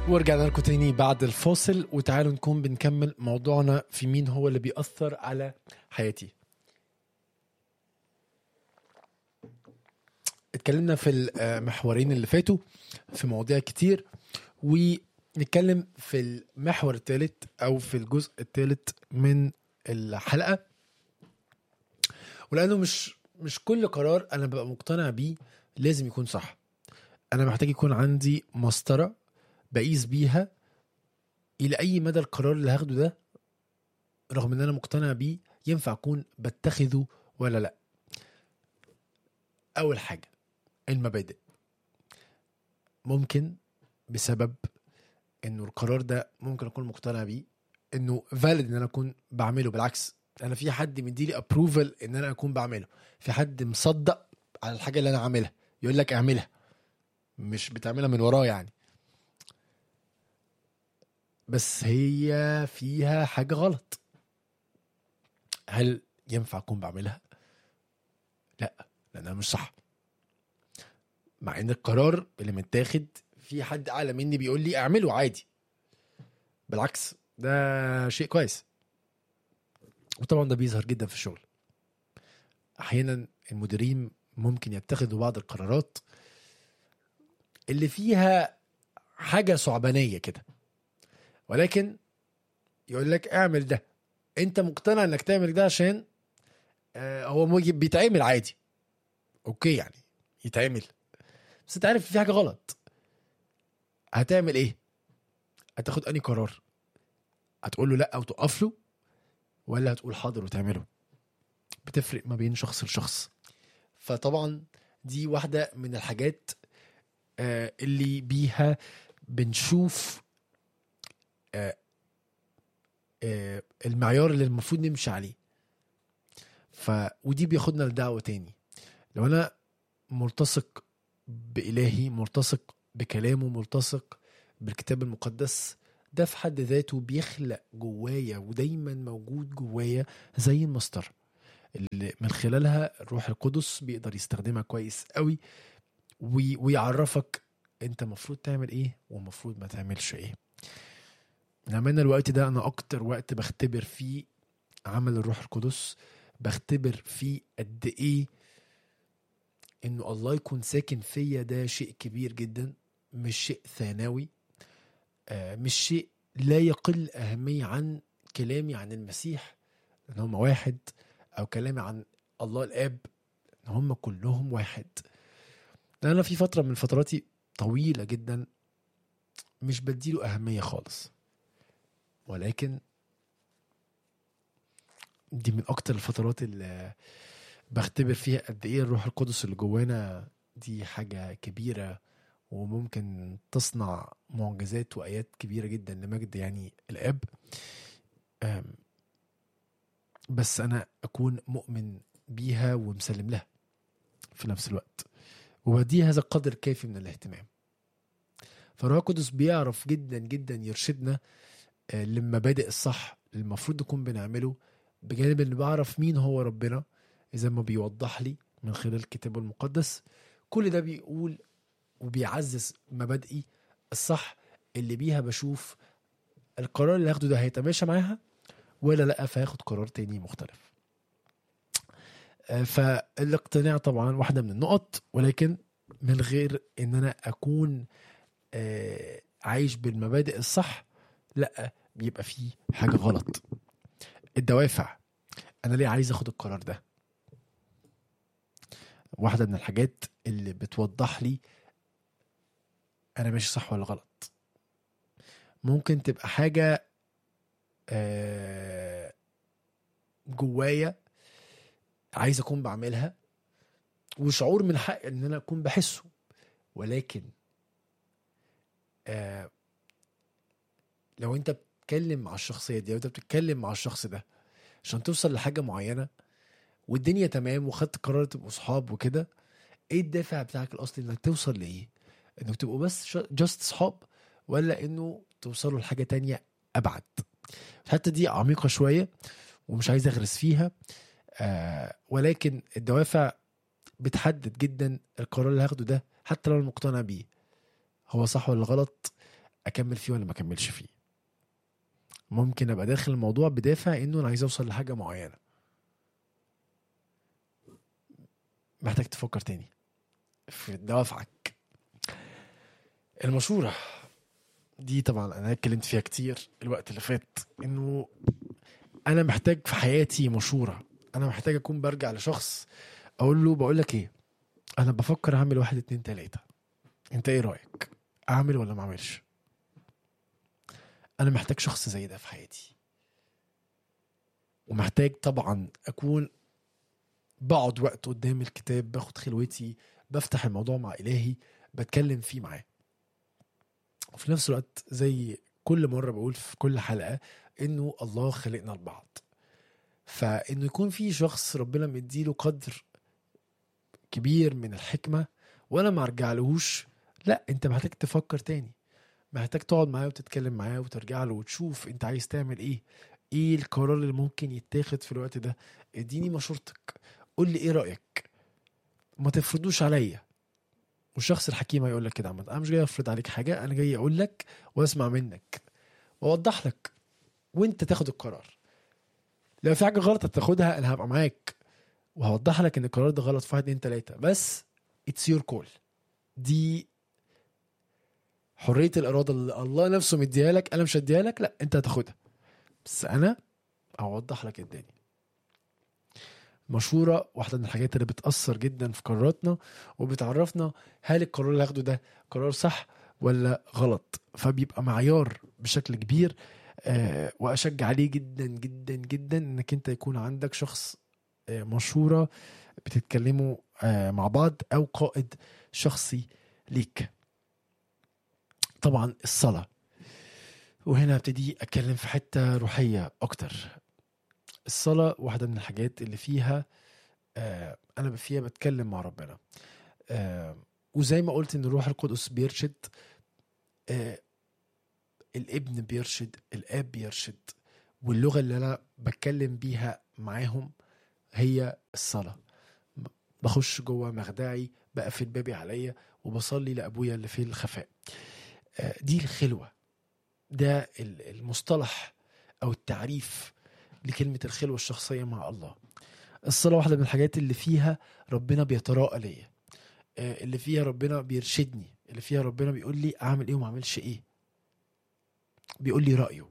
ورجعنا لكم تاني بعد الفاصل وتعالوا نكون بنكمل موضوعنا في مين هو اللي بيأثر على حياتي اتكلمنا في المحورين اللي فاتوا في مواضيع كتير ونتكلم في المحور الثالث او في الجزء الثالث من الحلقه ولانه مش مش كل قرار انا ببقى مقتنع بيه لازم يكون صح انا محتاج يكون عندي مسطره بقيس بيها الى اي مدى القرار اللي هاخده ده رغم ان انا مقتنع بيه ينفع اكون بتخذه ولا لا اول حاجه المبادئ ممكن بسبب انه القرار ده ممكن اكون مقتنع بيه انه فالid ان انا اكون بعمله بالعكس انا في حد مديلي ابروفل ان انا اكون بعمله في حد مصدق على الحاجه اللي انا عاملها يقول لك اعملها مش بتعملها من وراه يعني بس هي فيها حاجه غلط هل ينفع اكون بعملها لا لانها مش صح مع ان القرار اللي متاخد في حد اعلى مني بيقول لي اعمله عادي بالعكس ده شيء كويس وطبعا ده بيظهر جدا في الشغل احيانا المديرين ممكن يتخذوا بعض القرارات اللي فيها حاجه صعبانيه كده ولكن يقول لك اعمل ده انت مقتنع انك تعمل ده عشان آه هو موجب بيتعمل عادي اوكي يعني يتعمل بس انت عارف في حاجه غلط هتعمل ايه هتاخد انهي قرار هتقول له لا وتقف له ولا هتقول حاضر وتعمله بتفرق ما بين شخص لشخص فطبعا دي واحده من الحاجات آه اللي بيها بنشوف آه آه المعيار اللي المفروض نمشي عليه ف ودي بياخدنا لدعوه تاني لو انا ملتصق بإلهي ملتصق بكلامه ملتصق بالكتاب المقدس ده في حد ذاته بيخلق جوايا ودايما موجود جوايا زي المسطرة اللي من خلالها الروح القدس بيقدر يستخدمها كويس قوي وي ويعرفك انت المفروض تعمل ايه ومفروض ما تعملش ايه لما الوقت ده انا اكتر وقت بختبر فيه عمل الروح القدس بختبر فيه قد ايه انه الله يكون ساكن فيا ده شيء كبير جدا مش شيء ثانوي آه مش شيء لا يقل أهمية عن كلامي عن المسيح ان هم واحد او كلامي عن الله الاب ان هم كلهم واحد لأن انا في فترة من فتراتي طويلة جدا مش بديله أهمية خالص ولكن دي من أكتر الفترات اللي بختبر فيها قد ايه الروح القدس اللي جوانا دي حاجه كبيره وممكن تصنع معجزات وايات كبيره جدا لمجد يعني الاب بس انا اكون مؤمن بيها ومسلم لها في نفس الوقت وبدي هذا القدر كافي من الاهتمام فالروح القدس بيعرف جدا جدا يرشدنا للمبادئ الصح اللي المفروض نكون بنعمله بجانب ان بعرف مين هو ربنا زي ما بيوضح لي من خلال كتابه المقدس كل ده بيقول وبيعزز مبادئي الصح اللي بيها بشوف القرار اللي هاخده ده هيتماشى معاها ولا لا فهاخد قرار تاني مختلف فالاقتناع طبعا واحده من النقط ولكن من غير ان انا اكون عايش بالمبادئ الصح لا بيبقى فيه حاجه غلط الدوافع انا ليه عايز اخد القرار ده واحدة من الحاجات اللي بتوضح لي أنا ماشي صح ولا غلط ممكن تبقى حاجة جوايا عايز أكون بعملها وشعور من حق إن أنا أكون بحسه ولكن لو أنت بتتكلم مع الشخصية دي أو أنت بتتكلم مع الشخص ده عشان توصل لحاجة معينة والدنيا تمام وخدت قرار تبقوا صحاب وكده ايه الدافع بتاعك الاصلي انك توصل لايه انك تبقوا بس جاست صحاب ولا انه توصلوا لحاجه تانية ابعد الحته دي عميقه شويه ومش عايز اغرس فيها آه ولكن الدوافع بتحدد جدا القرار اللي هاخده ده حتى لو انا مقتنع بيه هو صح ولا غلط اكمل فيه ولا ما اكملش فيه ممكن ابقى داخل الموضوع بدافع انه انا عايز اوصل لحاجه معينه محتاج تفكر تاني في دوافعك المشورة دي طبعا انا اتكلمت فيها كتير الوقت اللي فات انه انا محتاج في حياتي مشورة انا محتاج اكون برجع لشخص اقول له بقول لك ايه انا بفكر اعمل واحد اتنين تلاتة انت ايه رأيك اعمل ولا ما اعملش انا محتاج شخص زي ده في حياتي ومحتاج طبعا اكون بقعد وقت قدام الكتاب باخد خلوتي بفتح الموضوع مع الهي بتكلم فيه معاه وفي نفس الوقت زي كل مره بقول في كل حلقه انه الله خلقنا لبعض فانه يكون في شخص ربنا مديله قدر كبير من الحكمه وانا ما ارجعلهوش لا انت محتاج تفكر تاني محتاج تقعد معاه وتتكلم معاه وترجع له وتشوف انت عايز تعمل ايه ايه القرار اللي ممكن يتاخد في الوقت ده اديني مشورتك قول لي ايه رايك ما تفرضوش عليا والشخص الحكيم هيقول لك كده عامه انا مش جاي افرض عليك حاجه انا جاي اقول لك واسمع منك واوضح لك وانت تاخد القرار لو في حاجه غلط هتاخدها انا هبقى معاك وهوضح لك ان القرار ده غلط في واحد اتنين تلاته بس اتس يور كول دي حريه الاراده اللي الله نفسه مديها لك انا مش هديها لك لا انت هتاخدها بس انا هوضح لك الدنيا مشورة واحدة من الحاجات اللي بتأثر جدا في قراراتنا وبتعرفنا هل القرار اللي هاخده ده قرار صح ولا غلط فبيبقى معيار بشكل كبير آه وأشجع عليه جدا جدا جدا إنك أنت يكون عندك شخص آه مشورة بتتكلموا آه مع بعض أو قائد شخصي ليك طبعا الصلاة وهنا ابتدي أتكلم في حتة روحية أكتر الصلاة واحدة من الحاجات اللي فيها آه أنا فيها بتكلم مع ربنا آه وزي ما قلت إن الروح القدس بيرشد آه الابن بيرشد الآب بيرشد واللغة اللي أنا بتكلم بيها معاهم هي الصلاة بخش جوه مخدعي بقفل بابي عليا وبصلي لأبويا اللي في الخفاء آه دي الخلوة ده المصطلح أو التعريف لكلمة الخلوة الشخصية مع الله الصلاة واحدة من الحاجات اللي فيها ربنا بيتراءى ليا اللي فيها ربنا بيرشدني اللي فيها ربنا بيقول لي اعمل ايه وما اعملش ايه بيقول لي رأيه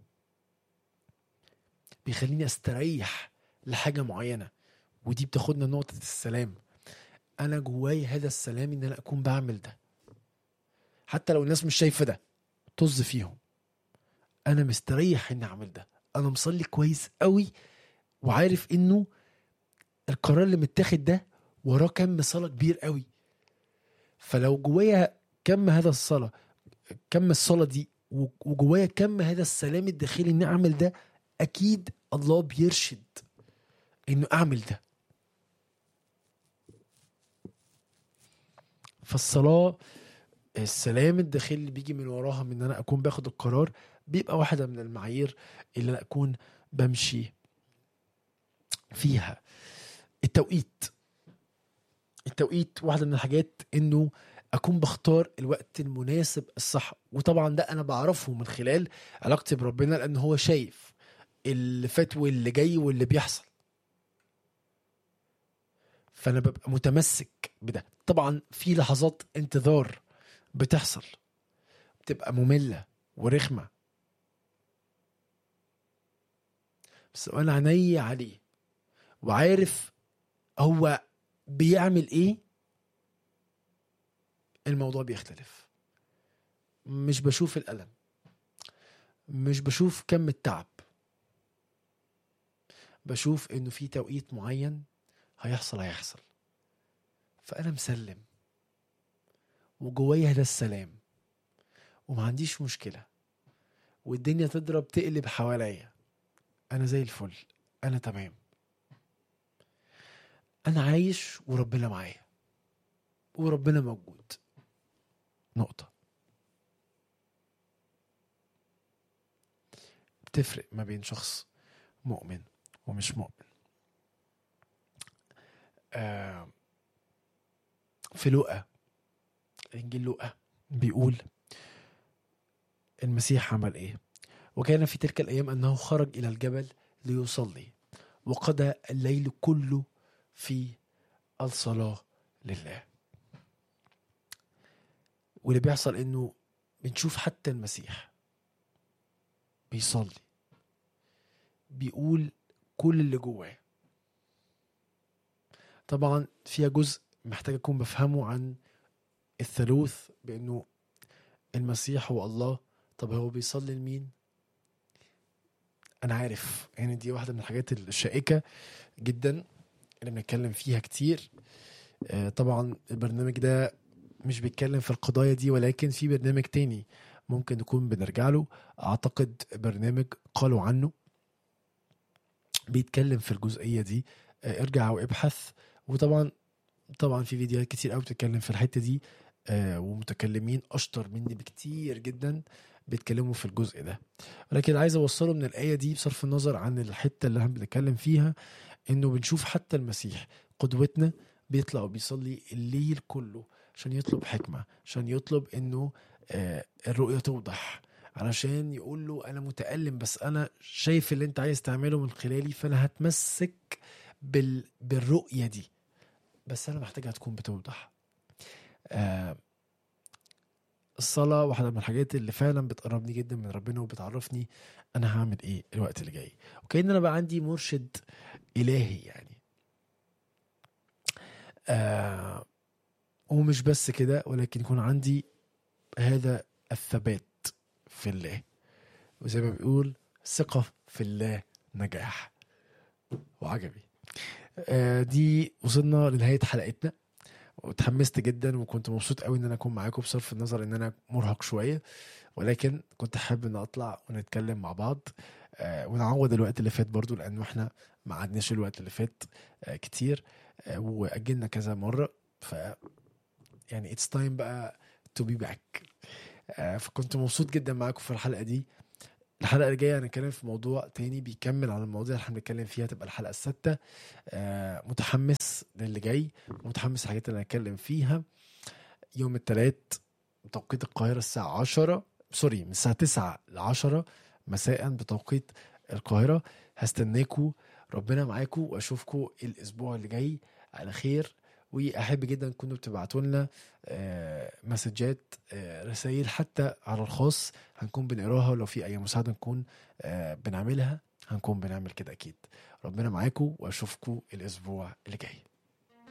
بيخليني استريح لحاجة معينة ودي بتاخدنا نقطة السلام انا جواي هذا السلام ان انا اكون بعمل ده حتى لو الناس مش شايفة ده طز فيهم انا مستريح اني اعمل ده انا مصلي كويس قوي وعارف انه القرار اللي متاخد ده وراه كم صلاه كبير قوي فلو جوايا كم هذا الصلاه كم الصلاه دي وجوايا كم هذا السلام الداخلي اني اعمل ده اكيد الله بيرشد انه اعمل ده فالصلاه السلام الداخلي اللي بيجي من وراها من ان انا اكون باخد القرار بيبقى واحدة من المعايير اللي أنا أكون بمشي فيها التوقيت التوقيت واحدة من الحاجات إنه أكون بختار الوقت المناسب الصح وطبعا ده أنا بعرفه من خلال علاقتي بربنا لأن هو شايف اللي فات واللي جاي واللي بيحصل فأنا ببقى متمسك بده طبعا في لحظات انتظار بتحصل بتبقى مملة ورخمة بس انا عيني عليه وعارف هو بيعمل ايه الموضوع بيختلف مش بشوف الالم مش بشوف كم التعب بشوف انه في توقيت معين هيحصل هيحصل فانا مسلم وجوايا ده السلام وما عنديش مشكله والدنيا تضرب تقلب حواليا انا زي الفل انا تمام انا عايش وربنا معايا وربنا موجود نقطة بتفرق ما بين شخص مؤمن ومش مؤمن آه في لوقا انجيل لوقا بيقول المسيح عمل ايه وكان في تلك الايام انه خرج الى الجبل ليصلي وقضى الليل كله في الصلاه لله واللي بيحصل انه بنشوف حتى المسيح بيصلي بيقول كل اللي جواه طبعا فيها جزء محتاج اكون بفهمه عن الثالوث بانه المسيح هو الله طب هو بيصلي لمين انا عارف يعني دي واحده من الحاجات الشائكه جدا اللي بنتكلم فيها كتير آه، طبعا البرنامج ده مش بيتكلم في القضايا دي ولكن في برنامج تاني ممكن نكون بنرجع له اعتقد برنامج قالوا عنه بيتكلم في الجزئيه دي آه، ارجع وابحث وطبعا طبعا في فيديوهات كتير قوي بتتكلم في الحته دي آه، ومتكلمين اشطر مني بكتير جدا بيتكلموا في الجزء ده ولكن عايز اوصله من الايه دي بصرف النظر عن الحته اللي احنا بنتكلم فيها انه بنشوف حتى المسيح قدوتنا بيطلع وبيصلي الليل كله عشان يطلب حكمه عشان يطلب انه آه، الرؤيه توضح علشان يقول له انا متالم بس انا شايف اللي انت عايز تعمله من خلالي فانا هتمسك بال... بالرؤيه دي بس انا محتاجها تكون بتوضح آه الصلاة واحدة من الحاجات اللي فعلا بتقربني جدا من ربنا وبتعرفني أنا هعمل إيه الوقت اللي جاي وكأن أنا بقى عندي مرشد إلهي يعني آه ومش بس كده ولكن يكون عندي هذا الثبات في الله وزي ما بيقول ثقة في الله نجاح وعجبي آه دي وصلنا لنهاية حلقتنا واتحمست جدا وكنت مبسوط قوي ان انا اكون معاكم بصرف النظر ان انا مرهق شويه ولكن كنت حابب ان اطلع ونتكلم مع بعض آه ونعوض الوقت اللي فات برضو لانه احنا ما عدناش الوقت اللي فات آه كتير آه واجلنا كذا مره ف يعني اتس تايم بقى تو بي باك فكنت مبسوط جدا معاكم في الحلقه دي الحلقه اللي جايه هنتكلم في موضوع تاني بيكمل على المواضيع اللي احنا بنتكلم فيها تبقى الحلقه السادسه آه متحمس للي جاي متحمس الحاجات اللي هنتكلم فيها يوم الثلاث بتوقيت القاهره الساعه 10 سوري من الساعه 9 ل 10 مساء بتوقيت القاهره هستناكوا ربنا معاكم واشوفكم الاسبوع اللي جاي على خير واحب جدا تكونوا بتبعتوا لنا آه، مسجات آه، رسائل حتى على الخاص هنكون بنقراها ولو في اي مساعده نكون آه، بنعملها هنكون بنعمل كده اكيد ربنا معاكم واشوفكم الاسبوع اللي جاي